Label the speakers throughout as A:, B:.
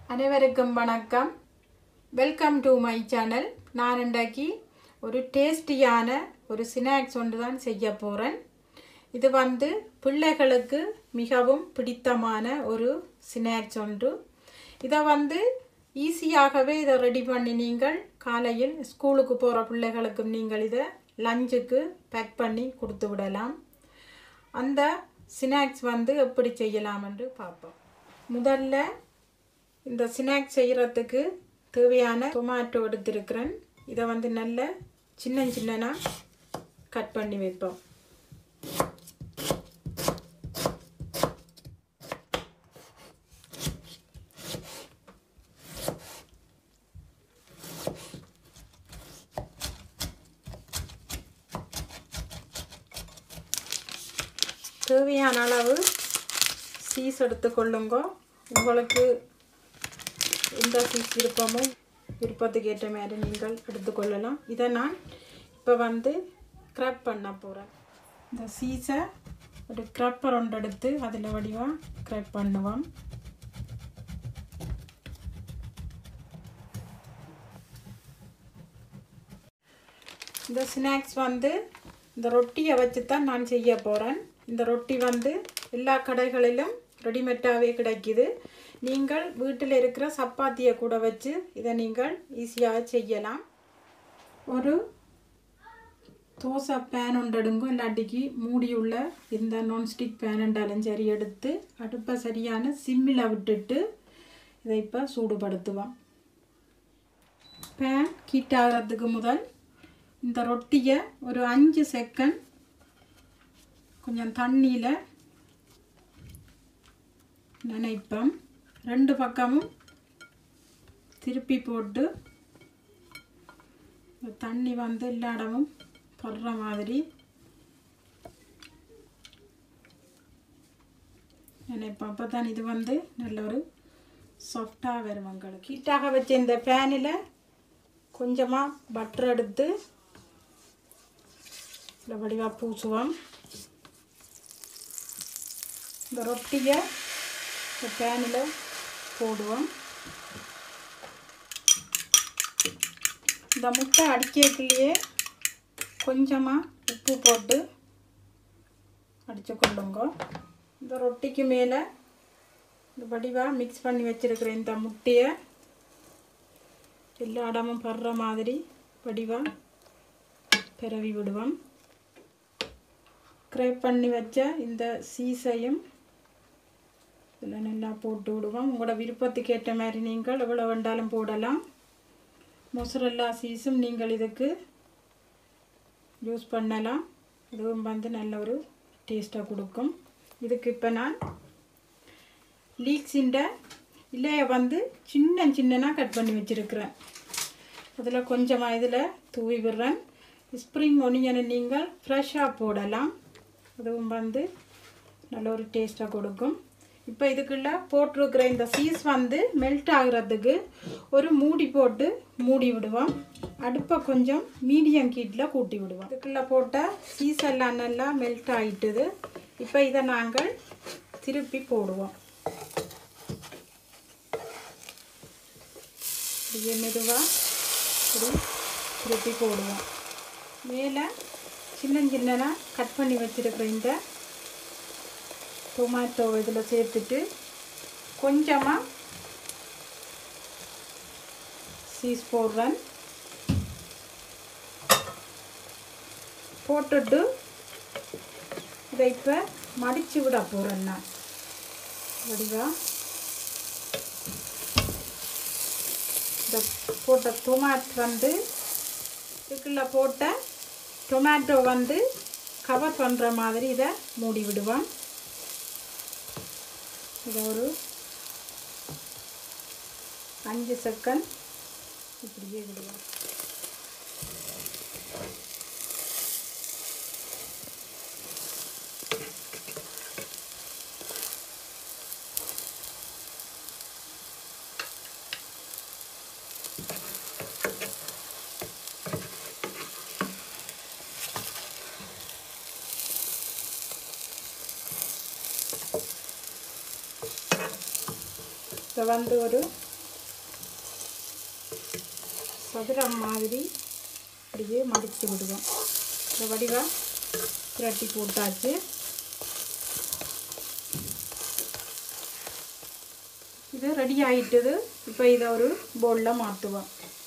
A: அனைவருக்கும் வணக்கம் welcome to my channel நான் இன்றைக்கு ஒரு டேஸ்டியான ஒரு ஸ்நாக்ஸ் ஒன்று தான் செய்ய போகிறேன் இது வந்து பிள்ளைகளுக்கு மிகவும் பிடித்தமான ஒரு ஸ்நாக்ஸ் ஒன்று இதை வந்து ஈஸியாகவே இதை ரெடி பண்ணி நீங்கள் காலையில் ஸ்கூலுக்கு போகிற பிள்ளைகளுக்கும் நீங்கள் இதை லஞ்சுக்கு பேக் பண்ணி கொடுத்து விடலாம் அந்த ஸ்நாக்ஸ் வந்து எப்படி செய்யலாம் என்று பார்ப்போம் முதல்ல இந்த ஸ்நாக்ஸ் செய்கிறதுக்கு தேவையான டொமேட்டோ எடுத்திருக்கிறேன் இதை வந்து நல்ல சின்ன சின்னனா கட் பண்ணி வைப்போம் தேவையான அளவு சீஸ் எடுத்துக்கொள்ளுங்க உங்களுக்கு எந்த சீஸ் விருப்பமோ விருப்பத்துக்கு ஏற்ற மாதிரி நீங்கள் எடுத்துக்கொள்ளலாம் இதை நான் இப்போ வந்து க்ரப் பண்ண போகிறேன் இந்த சீஸை ஒரு க்ரப்பர் ஒன்று எடுத்து அதில் வடிவாக க்ரப் பண்ணுவோம் இந்த ஸ்நாக்ஸ் வந்து இந்த ரொட்டியை வச்சு தான் நான் செய்ய போகிறேன் இந்த ரொட்டி வந்து எல்லா கடைகளிலும் ரெடிமேட்டாகவே கிடைக்குது நீங்கள் வீட்டில் இருக்கிற சப்பாத்தியை கூட வச்சு இதை நீங்கள் ஈஸியாக செய்யலாம் ஒரு தோசை பேன் ஒன்று எடுங்க இல்லாட்டிக்கு மூடியுள்ள இந்த நான்ஸ்டிக் பேன் என்றாலும் சரி எடுத்து அடுப்பை சரியான சிம்மில் விட்டுட்டு இதை இப்போ சூடுபடுத்துவோம் பேன் ஹீட் ஆகிறதுக்கு முதல் இந்த ரொட்டியை ஒரு அஞ்சு செகண்ட் கொஞ்சம் தண்ணியில் நினைப்போம் ரெண்டு பக்கமும் திருப்பி போட்டு இந்த தண்ணி வந்து எல்லா இடமும் படுற மாதிரி நினைப்போம் அப்போ தான் இது வந்து நல்ல ஒரு சாஃப்டாக வரும் உங்களுக்கு ஹீட்டாக வச்ச இந்த பேனில் கொஞ்சமாக பட்டர் எடுத்து இந்த வடிவாக பூசுவோம் இந்த ரொட்டியை இந்த பேனில் போடுவோம் இந்த முட்டை அடிக்கக்குள்ளேயே கொஞ்சமாக உப்பு போட்டு அடித்து கொள்ளுங்க இந்த ரொட்டிக்கு மேலே இந்த வடிவாக மிக்ஸ் பண்ணி வச்சுருக்கிற இந்த முட்டையை எல்லா இடமும் படுற மாதிரி வடிவாக பிறவி விடுவோம் க்ரேப் பண்ணி வச்ச இந்த சீஸையும் இதில் நல்லா போட்டு விடுவோம் உங்களோட விருப்பத்துக்கு ஏற்ற மாதிரி நீங்கள் எவ்வளோ வேண்டாலும் போடலாம் மொசரல்லா சீஸும் நீங்கள் இதுக்கு யூஸ் பண்ணலாம் இதுவும் வந்து நல்ல ஒரு டேஸ்ட்டாக கொடுக்கும் இதுக்கு இப்போ நான் லீக்ஸின்ற இலையை வந்து சின்ன சின்னனாக கட் பண்ணி வச்சுருக்கிறேன் அதில் கொஞ்சமாக இதில் தூவி விடுறேன் ஸ்ப்ரிங் ஒனியனை நீங்கள் ஃப்ரெஷ்ஷாக போடலாம் அதுவும் வந்து நல்ல ஒரு டேஸ்ட்டாக கொடுக்கும் இப்போ இதுக்குள்ளே போட்டிருக்கிற இந்த சீஸ் வந்து மெல்ட் ஆகுறதுக்கு ஒரு மூடி போட்டு மூடி விடுவோம் அடுப்பை கொஞ்சம் மீடியம் ஹீட்டில் கூட்டி விடுவோம் இதுக்குள்ளே போட்ட சீஸ் எல்லாம் நல்லா மெல்ட் ஆகிட்டுது இப்போ இதை நாங்கள் திருப்பி போடுவோம் இப்படியே மெதுவாக இப்படி திருப்பி போடுவோம் மேலே சின்ன சின்னதாக கட் பண்ணி வச்சுருக்கிற இந்த டொமேட்டோ இதில் சேர்த்துட்டு கொஞ்சமாக சீஸ் போடுறேன் போட்டுட்டு இதை இப்போ மடித்து விட போகிறேன் நான் வடிவாக இந்த போட்ட டொமேட் வந்து இதுக்குள்ள போட்ட டொமேட்டோ வந்து கவர் பண்ணுற மாதிரி இதை மூடி விடுவோம் இதை ஒரு அஞ்சு செகண்ட் இப்படியே விடுவோம் இதை வந்து ஒரு சதுரம் மாதிரி அப்படியே மடித்து விடுவோம் இந்த வடிவாக புரட்டி போட்டாச்சு இது ரெடி ஆயிட்டுது இப்போ இதை ஒரு பவுலில் மாற்றுவோம்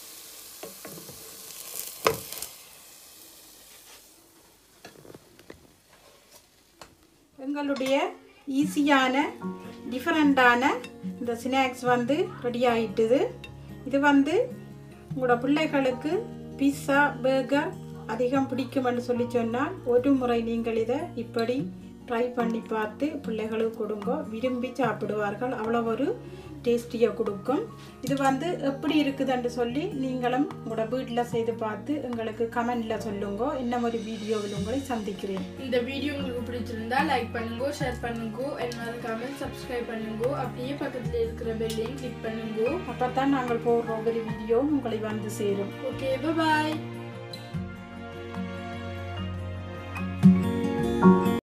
A: எங்களுடைய ஈஸியான டிஃப்ரெண்ட்டான இந்த ஸ்நாக்ஸ் வந்து ரெடி ஆயிட்டுது இது வந்து உங்களோட பிள்ளைகளுக்கு பீஸா பர்கர் அதிகம் பிடிக்கும்னு சொல்லி சொன்னால் ஒரு முறை நீங்கள் இதை இப்படி ட்ரை பண்ணி பார்த்து பிள்ளைகளுக்கு கொடுங்க விரும்பி சாப்பிடுவார்கள் அவ்வளோ ஒரு டேஸ்டியை கொடுக்கும் இது வந்து எப்படி இருக்குதுன்னு சொல்லி நீங்களும் உங்களோட வீட்டில் செய்து பார்த்து எங்களுக்கு கமெண்டில் சொல்லுங்க இன்னும் ஒரு வீடியோவில் உங்களை சந்திக்கிறேன்
B: இந்த வீடியோ உங்களுக்கு பிடிச்சிருந்தா லைக் பண்ணுங்க ஷேர் பண்ணுங்க என்னோட கமெண்ட் சப்ஸ்கிரைப் பண்ணுங்க அப்படியே பக்கத்துல இருக்கிற பெல்லையும் கிளிக் பண்ணுங்க
A: அப்போ தான் நாங்கள் போடுற ஒவ்வொரு வீடியோவும் உங்களை வந்து சேரும்
B: ஓகே பாய்